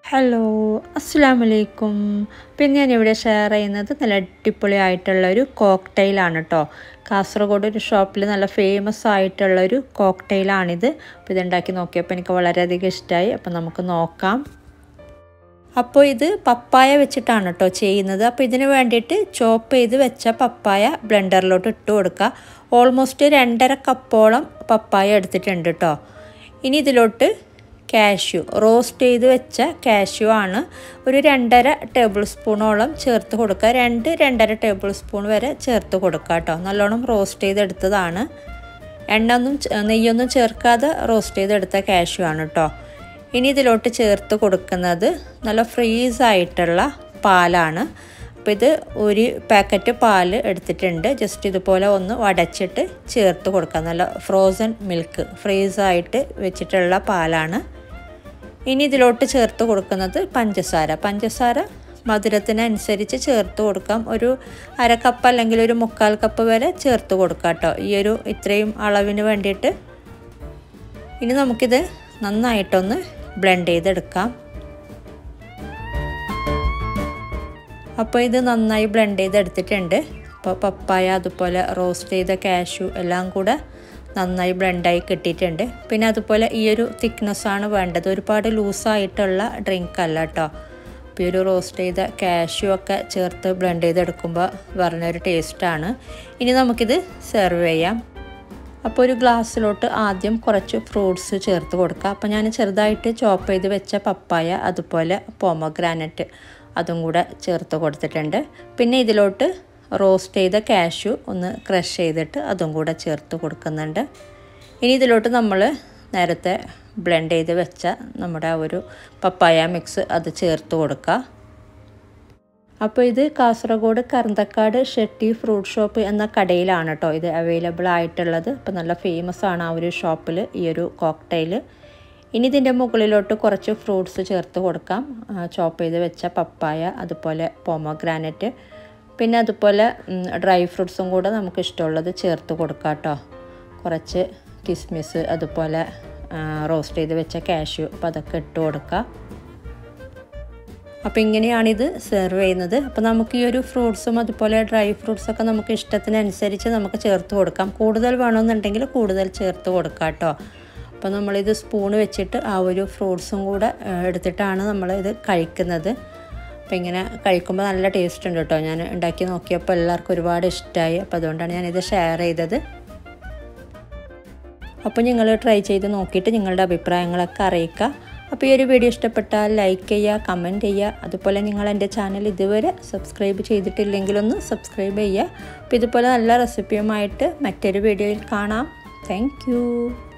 hello അസ്സാം വലൈക്കും പിന്നെ ഞാനിവിടെ ഷെയർ ചെയ്യുന്നത് നല്ല അടിപൊളിയായിട്ടുള്ള ഒരു കോക്ടെയിലാണ് കേട്ടോ കാസർഗോഡ് ഒരു ഷോപ്പിൽ നല്ല ഫേമസ് ആയിട്ടുള്ള ഒരു കോക്ടെയിലാണിത് അപ്പോൾ ഇതുണ്ടാക്കി നോക്കിയപ്പോൾ എനിക്ക് വളരെയധികം ഇഷ്ടമായി അപ്പോൾ നമുക്ക് നോക്കാം അപ്പോൾ ഇത് പപ്പായ വെച്ചിട്ടാണ് കേട്ടോ ചെയ്യുന്നത് അപ്പോൾ ഇതിന് വേണ്ടിയിട്ട് ചോപ്പ് ചെയ്ത് വെച്ച പപ്പായ ബ്ലെൻഡറിലോട്ട് ഇട്ട് കൊടുക്കുക ഓൾമോസ്റ്റ് രണ്ടര കപ്പോളം പപ്പായ എടുത്തിട്ടുണ്ട് കേട്ടോ ഇനി ഇതിലോട്ട് കാഷ്യൂ റോസ്റ്റ് ചെയ്ത് വെച്ച കാഷ്യൂ ആണ് ഒരു രണ്ടര ടേബിൾ സ്പൂണോളം ചേർത്ത് കൊടുക്കുക രണ്ട് രണ്ടര ടേബിൾ സ്പൂൺ വരെ ചേർത്ത് കൊടുക്കുക കേട്ടോ നല്ലോണം റോസ്റ്റ് ചെയ്തെടുത്തതാണ് എണ്ണ ഒന്നും നെയ്യൊന്നും ചേർക്കാതെ റോസ്റ്റ് ചെയ്തെടുത്ത കാഷ്യൂ ആണ് കേട്ടോ ഇനി ഇതിലോട്ട് ചേർത്ത് കൊടുക്കുന്നത് നല്ല ഫ്രീസ് ആയിട്ടുള്ള പാലാണ് അപ്പോൾ ഇത് ഒരു പാക്കറ്റ് പാൽ എടുത്തിട്ടുണ്ട് ജസ്റ്റ് ഇതുപോലെ ഒന്ന് വടച്ചിട്ട് ചേർത്ത് കൊടുക്കുക നല്ല ഫ്രോസൺ മിൽക്ക് ഫ്രീസായിട്ട് വെച്ചിട്ടുള്ള പാലാണ് ഇനി ഇതിലോട്ട് ചേർത്ത് കൊടുക്കുന്നത് പഞ്ചസാര പഞ്ചസാര മധുരത്തിനനുസരിച്ച് ചേർത്ത് കൊടുക്കാം ഒരു അര കപ്പ് അല്ലെങ്കിൽ ഒരു മുക്കാൽ കപ്പ് വരെ ചേർത്ത് കൊടുക്കാം കേട്ടോ ഈ ഒരു ഇത്രയും അളവിന് വേണ്ടിയിട്ട് ഇനി നമുക്കിത് നന്നായിട്ടൊന്ന് ബ്ലെൻഡ് ചെയ്തെടുക്കാം അപ്പോൾ ഇത് നന്നായി ബ്ലെൻഡ് ചെയ്തെടുത്തിട്ടുണ്ട് അപ്പോൾ പപ്പായ അതുപോലെ റോസ്റ്റ് ചെയ്ത കാഷ്യൂ എല്ലാം കൂടെ നന്നായി ബ്ലെൻഡായി കിട്ടിയിട്ടുണ്ട് പിന്നെ അതുപോലെ ഈ ഒരു തിക്നെസ്സാണ് വേണ്ടത് ഒരുപാട് ലൂസായിട്ടുള്ള ഡ്രിങ്ക് അല്ല കേട്ടോ അപ്പോൾ ഈ ഒരു റോസ്റ്റ് ചെയ്ത കാഷ്യൂ ഒക്കെ ചേർത്ത് ബ്ലെൻഡ് ചെയ്തെടുക്കുമ്പോൾ പറഞ്ഞൊരു ടേസ്റ്റാണ് ഇനി നമുക്കിത് സെർവ് ചെയ്യാം അപ്പോൾ ഒരു ഗ്ലാസ്സിലോട്ട് ആദ്യം കുറച്ച് ഫ്രൂട്ട്സ് ചേർത്ത് കൊടുക്കുക അപ്പോൾ ഞാൻ ചെറുതായിട്ട് ചോപ്പ് ചെയ്ത് വെച്ച പപ്പായ അതുപോലെ പോമഗ്രാനറ്റ് അതും കൂടെ ചേർത്ത് കൊടുത്തിട്ടുണ്ട് പിന്നെ ഇതിലോട്ട് റോസ്റ്റ് ചെയ്ത കാഷ്യൂ ഒന്ന് ക്രഷ് ചെയ്തിട്ട് അതും കൂടെ ചേർത്ത് കൊടുക്കുന്നുണ്ട് ഇനി ഇതിലോട്ട് നമ്മൾ നേരത്തെ ബ്ലെൻഡ് ചെയ്ത് വെച്ച നമ്മുടെ ആ ഒരു പപ്പായ മിക്സ് അത് ചേർത്ത് കൊടുക്കുക അപ്പോൾ ഇത് കാസർഗോഡ് കർന്തക്കാട് ഷെട്ടി ഫ്രൂട്ട് ഷോപ്പ് എന്ന കടയിലാണ് കേട്ടോ ഇത് അവൈലബിൾ ആയിട്ടുള്ളത് അപ്പോൾ നല്ല ഫേമസ് ആണ് ആ ഒരു ഷോപ്പിൽ ഈ ഒരു കോക്ടെയിൽ ഇനി ഇതിൻ്റെ മുകളിലോട്ട് കുറച്ച് ഫ്രൂട്ട്സ് ചേർത്ത് കൊടുക്കാം ചോപ്പ് ചെയ്ത് വെച്ച പപ്പായ അതുപോലെ പോമോഗ്രാനറ്റ് പിന്നെ അതുപോലെ ഡ്രൈ ഫ്രൂട്ട്സും കൂടെ നമുക്ക് ഇഷ്ടമുള്ളത് ചേർത്ത് കൊടുക്കാം കേട്ടോ കുറച്ച് കിസ്മിസ് അതുപോലെ റോസ്റ്റ് ചെയ്ത് വെച്ച കാഷ്യൂ അപ്പോൾ അതൊക്കെ ഇട്ട് കൊടുക്കുക അപ്പോൾ ഇങ്ങനെയാണിത് സെർവ് ചെയ്യുന്നത് അപ്പോൾ നമുക്ക് ഈ ഒരു ഫ്രൂട്ട്സും അതുപോലെ ഡ്രൈ ഫ്രൂട്ട്സൊക്കെ നമുക്ക് ഇഷ്ടത്തിനനുസരിച്ച് നമുക്ക് ചേർത്ത് കൊടുക്കാം കൂടുതൽ വേണമെന്നുണ്ടെങ്കിൽ കൂടുതൽ ചേർത്ത് കൊടുക്കാം കേട്ടോ അപ്പോൾ നമ്മളിത് സ്പൂൺ വെച്ചിട്ട് ആ ഒരു ഫ്രൂട്ട്സും കൂടെ എടുത്തിട്ടാണ് നമ്മളിത് കഴിക്കുന്നത് അപ്പോൾ ഇങ്ങനെ കഴിക്കുമ്പോൾ നല്ല ടേസ്റ്റ് ഉണ്ട് കേട്ടോ ഞാൻ ഉണ്ടാക്കി നോക്കിയപ്പോൾ എല്ലാവർക്കും ഒരുപാട് ഇഷ്ടമായി അപ്പോൾ അതുകൊണ്ടാണ് ഞാനിത് ഷെയർ ചെയ്തത് അപ്പോൾ നിങ്ങൾ ട്രൈ ചെയ്ത് നോക്കിയിട്ട് നിങ്ങളുടെ അഭിപ്രായങ്ങളൊക്കെ അറിയിക്കുക അപ്പോൾ ഈ ഒരു വീഡിയോ ഇഷ്ടപ്പെട്ടാൽ ലൈക്ക് ചെയ്യുക കമൻറ്റ് ചെയ്യുക അതുപോലെ നിങ്ങൾ എൻ്റെ ചാനൽ ഇതുവരെ സബ്സ്ക്രൈബ് ചെയ്തിട്ടില്ലെങ്കിലൊന്ന് സബ്സ്ക്രൈബ് ചെയ്യുക അപ്പോൾ ഇതുപോലെ നല്ല റെസിപ്പിയുമായിട്ട് മറ്റൊരു വീഡിയോയിൽ കാണാം താങ്ക്